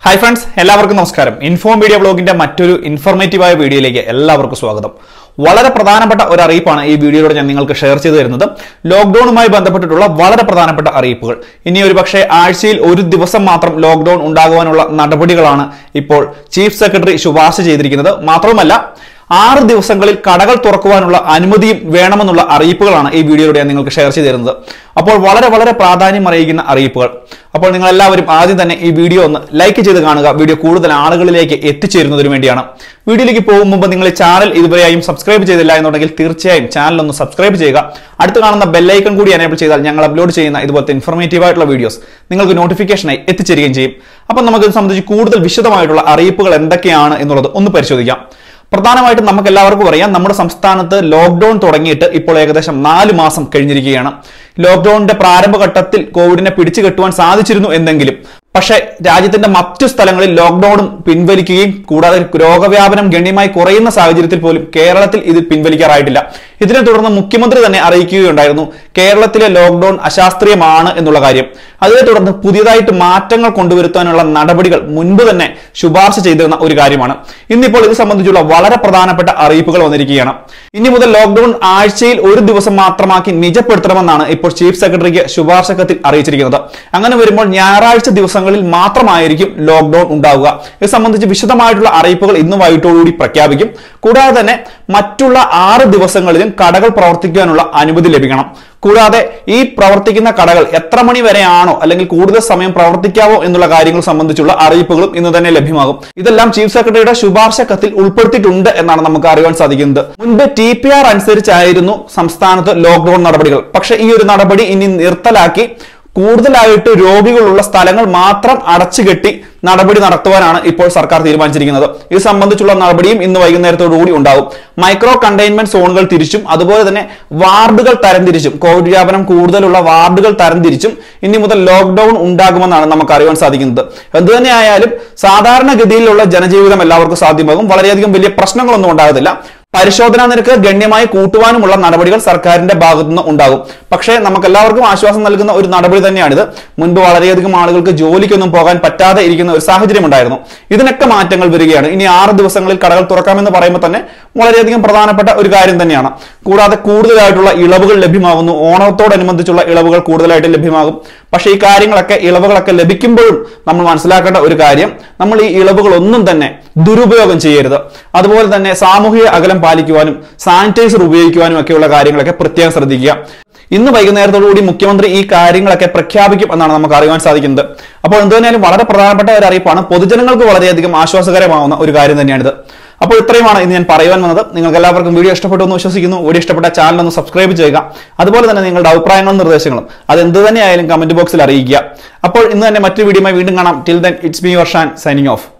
hi friends എല്ലാവർക്കും നമസ്കാരം inform media ബ്ലോഗിന്റെ മറ്റൊരു ഇൻഫോർമേറ്റീവായ വീഡിയോയിലേക്ക് എല്ലാവർക്കും സ്വാഗതം വളരെ പ്രധാനപ്പെട്ട ഒരു അറിയിപ്പാണ് ഈ വീഡിയോയിലൂടെ ഞാൻ നിങ്ങൾക്ക് ഷെയർ ചെയ്തു തരുന്നത് ലോക്ക്ഡൌണുമായി ബന്ധപ്പെട്ടിട്ടുള്ള വളരെ പ്രധാനപ്പെട്ട അറിയിപ്പുകൾ ഇനി ഒരു പക്ഷേ ആഴ്ചയിൽ ഒരു ദിവസം മാത്രം ലോക്ക്ഡൌൺ ഉണ്ടാകുവാനുള്ള നടപടികളാണ് ഇപ്പോൾ ചീഫ് സെക്രട്ടറി ശുപാർശ ചെയ്തിരിക്കുന്നത് മാത്രവുമല്ല ആറ് ദിവസങ്ങളിൽ കടകൾ തുറക്കുവാനുള്ള അനുമതിയും വേണമെന്നുള്ള അറിയിപ്പുകളാണ് ഈ വീഡിയോയിലൂടെ ഞാൻ നിങ്ങൾക്ക് ഷെയർ ചെയ്തു തരുന്നത് അപ്പോൾ വളരെ വളരെ പ്രാധാന്യം അറിയിക്കുന്ന അറിയിപ്പുകൾ അപ്പോൾ നിങ്ങൾ എല്ലാവരും ആദ്യം തന്നെ ഈ വീഡിയോ ഒന്ന് ലൈക്ക് ചെയ്ത് കാണുക വീഡിയോ കൂടുതൽ ആളുകളിലേക്ക് എത്തിച്ചേരുന്നതിന് വേണ്ടിയാണ് വീഡിയോയിലേക്ക് പോകും മുമ്പ് നിങ്ങൾ ഈ ചാനൽ ഇതുവരെയായും സബ്സ്ക്രൈബ് ചെയ്തില്ല എന്നുണ്ടെങ്കിൽ തീർച്ചയായും ചാനൽ ഒന്ന് സബ്സ്ക്രൈബ് ചെയ്യുക അടുത്ത് കാണുന്ന ബെല്ലൈക്കൺ കൂടി എനേബിൾ ചെയ്താൽ ഞങ്ങൾ അപ്ലോഡ് ചെയ്യുന്ന ഇതുപോലത്തെ ഇൻഫോർമേറ്റീവ് ആയിട്ടുള്ള വീഡിയോസ് നിങ്ങൾക്ക് നോട്ടിഫിക്കേഷനായി എത്തിച്ചേരുകയും ചെയ്യും അപ്പം നമുക്ക് ഇത് സംബന്ധിച്ച് കൂടുതൽ വിശദമായിട്ടുള്ള അറിയിപ്പുകൾ എന്തൊക്കെയാണ് എന്നുള്ളത് ഒന്ന് പരിശോധിക്കാം പ്രധാനമായിട്ടും നമുക്ക് എല്ലാവർക്കും അറിയാം നമ്മുടെ സംസ്ഥാനത്ത് ലോക്ക്ഡൌൺ തുടങ്ങിയിട്ട് ഇപ്പോൾ ഏകദേശം നാല് മാസം കഴിഞ്ഞിരിക്കുകയാണ് ലോക്ക്ഡൌണിന്റെ പ്രാരംഭഘട്ടത്തിൽ കോവിഡിനെ പിടിച്ചു കെട്ടുവാൻ സാധിച്ചിരുന്നു എന്നെങ്കിലും പക്ഷേ രാജ്യത്തിന്റെ മറ്റു സ്ഥലങ്ങളിൽ ലോക്ക്ഡൌണും പിൻവലിക്കുകയും കൂടാതെ രോഗവ്യാപനം ഗണ്യമായി കുറയുന്ന സാഹചര്യത്തിൽ പോലും കേരളത്തിൽ ഇത് പിൻവലിക്കാറായിട്ടില്ല ഇതിനെ തുടർന്ന് മുഖ്യമന്ത്രി തന്നെ അറിയിക്കുകയുണ്ടായിരുന്നു കേരളത്തിലെ ലോക്ക്ഡൌൺ അശാസ്ത്രീയമാണ് എന്നുള്ള കാര്യം അതിനെ തുടർന്ന് പുതിയതായിട്ട് മാറ്റങ്ങൾ കൊണ്ടുവരുത്താനുള്ള നടപടികൾ മുൻപ് തന്നെ ശുപാർശ ചെയ്തിരുന്ന ഒരു കാര്യമാണ് ഇന്നിപ്പോൾ ഇത് സംബന്ധിച്ചുള്ള വളരെ പ്രധാനപ്പെട്ട അറിയിപ്പുകൾ വന്നിരിക്കുകയാണ് ഇനി മുതൽ ലോക്ക്ഡൌൺ ആഴ്ചയിൽ ഒരു ദിവസം മാത്രമാക്കി നിജപ്പെടുത്തണമെന്നാണ് ഇപ്പോൾ ചീഫ് സെക്രട്ടറിക്ക് ശുപാർശ കത്തിൽ അറിയിച്ചിരിക്കുന്നത് അങ്ങനെ വരുമ്പോൾ ഞായറാഴ്ച ദിവസങ്ങളിൽ മാത്രമായിരിക്കും ലോക്ക്ഡൌൺ ഉണ്ടാവുക ഇത് സംബന്ധിച്ച് വിശദമായിട്ടുള്ള അറിയിപ്പുകൾ ഇന്ന് വൈകിട്ടോടുകൂടി പ്രഖ്യാപിക്കും കൂടാതെ തന്നെ മറ്റുള്ള ആറ് ദിവസങ്ങളിലും കടകൾ പ്രവർത്തിക്കാനുള്ള അനുമതി ലഭിക്കണം കൂടാതെ ഈ പ്രവർത്തിക്കുന്ന കടകൾ എത്ര മണി വരെയാണോ അല്ലെങ്കിൽ കൂടുതൽ സമയം പ്രവർത്തിക്കാവോ എന്നുള്ള കാര്യങ്ങൾ സംബന്ധിച്ചുള്ള അറിയിപ്പുകളും ഇന്ന് തന്നെ ലഭ്യമാകും ഇതെല്ലാം ചീഫ് സെക്രട്ടറിയുടെ ശുപാർശ കത്തിൽ ഉൾപ്പെടുത്തിയിട്ടുണ്ട് എന്നാണ് നമുക്ക് അറിയാൻ സാധിക്കുന്നത് മുൻപ് ടി പി ആർ അനുസരിച്ചായിരുന്നു സംസ്ഥാനത്ത് ലോക്ക്ഡൌൺ നടപടികൾ പക്ഷേ ഈ ഒരു നടപടി ഇനി നിർത്തലാക്കി കൂടുതലായിട്ട് രോഗികളുള്ള സ്ഥലങ്ങൾ മാത്രം അടച്ചുകെട്ടി നടപടി നടത്തുവാനാണ് ഇപ്പോൾ സർക്കാർ തീരുമാനിച്ചിരിക്കുന്നത് ഇത് സംബന്ധിച്ചുള്ള നടപടിയും ഇന്ന് വൈകുന്നേരത്തോടു കൂടി ഉണ്ടാകും മൈക്രോ കണ്ടെയ്ൻമെന്റ് സോണുകൾ തിരിച്ചും അതുപോലെ തന്നെ വാർഡുകൾ തരംതിരിച്ചും കോവിഡ് വ്യാപനം കൂടുതലുള്ള വാർഡുകൾ തരംതിരിച്ചും ഇനി മുതൽ ലോക്ക്ഡൌൺ ഉണ്ടാകുമെന്നാണ് നമുക്ക് അറിയാൻ സാധിക്കുന്നത് എന്തുതന്നെ ആയാലും സാധാരണഗതിയിലുള്ള ജനജീവിതം എല്ലാവർക്കും സാധ്യമാകും വളരെയധികം വലിയ പ്രശ്നങ്ങളൊന്നും ഉണ്ടാകത്തില്ല പരിശോധനാ നിരക്ക് ഗണ്യമായി കൂട്ടുവാനുമുള്ള നടപടികൾ സർക്കാരിന്റെ ഭാഗത്തു നിന്ന് ഉണ്ടാകും പക്ഷേ നമുക്ക് എല്ലാവർക്കും ആശ്വാസം നൽകുന്ന ഒരു നടപടി തന്നെയാണിത് മുൻപ് വളരെയധികം ആളുകൾക്ക് ജോലിക്കൊന്നും പോകാൻ പറ്റാതെ ഇരിക്കുന്ന ഒരു സാഹചര്യം ഉണ്ടായിരുന്നു ഇതിനൊക്കെ മാറ്റങ്ങൾ വരികയാണ് ഇനി ആറ് ദിവസങ്ങളിൽ കടകൾ തുറക്കാമെന്ന് പറയുമ്പോൾ തന്നെ വളരെയധികം പ്രധാനപ്പെട്ട ഒരു കാര്യം തന്നെയാണ് കൂടാതെ കൂടുതലായിട്ടുള്ള ഇളവുകൾ ലഭ്യമാകുന്നു ഓണത്തോടനുബന്ധിച്ചുള്ള ഇളവുകൾ കൂടുതലായിട്ട് ലഭ്യമാകും പക്ഷേ ഈ കാര്യങ്ങളൊക്കെ ഇളവുകളൊക്കെ ലഭിക്കുമ്പോഴും നമ്മൾ മനസ്സിലാക്കേണ്ട ഒരു കാര്യം നമ്മൾ ഈ ഇളവുകളൊന്നും തന്നെ ദുരുപയോഗം ചെയ്യരുത് അതുപോലെ തന്നെ സാമൂഹിക അകലം പാലിക്കുവാനും സാനിറ്റൈസർ ഉപയോഗിക്കുവാനും ഒക്കെയുള്ള കാര്യങ്ങളൊക്കെ പ്രത്യേകം ശ്രദ്ധിക്കുക ഇന്ന് വൈകുന്നേരത്തോടുകൂടി മുഖ്യമന്ത്രി ഈ കാര്യങ്ങളൊക്കെ പ്രഖ്യാപിക്കും എന്നാണ് നമുക്ക് അറിയാൻ സാധിക്കുന്നത് അപ്പോൾ എന്തുതന്നെയാലും വളരെ പ്രധാനപ്പെട്ട ഒരു അറിയിപ്പാണ് പൊതുജനങ്ങൾക്ക് വളരെയധികം ആശ്വാസകരമാവുന്ന ഒരു കാര്യം തന്നെയാണിത് അപ്പോൾ ഇത്രയുമാണ് ഇന്ന് ഞാൻ പറയുവാൻ വന്നത് നിങ്ങൾക്ക് എല്ലാവർക്കും വീഡിയോ ഇഷ്ടപ്പെട്ടു എന്ന് വിശ്വസിക്കുന്നു വീഡിയോ ഇഷ്ടപ്പെട്ട ചാനൽ ഒന്ന് സബ്സ്ക്രൈബ് ചെയ്യുക അതുപോലെ തന്നെ നിങ്ങളുടെ അഭിപ്രായങ്ങളും നിർദ്ദേശങ്ങളും അത് എന്ത് തന്നെയായാലും കമന്റ് ബോക്സിൽ അറിയിക്കുക അപ്പോൾ ഇന്ന് തന്നെ മറ്റൊരു വീഡിയോയുമായി വീണ്ടും കാണാം till then it's me your Shan signing of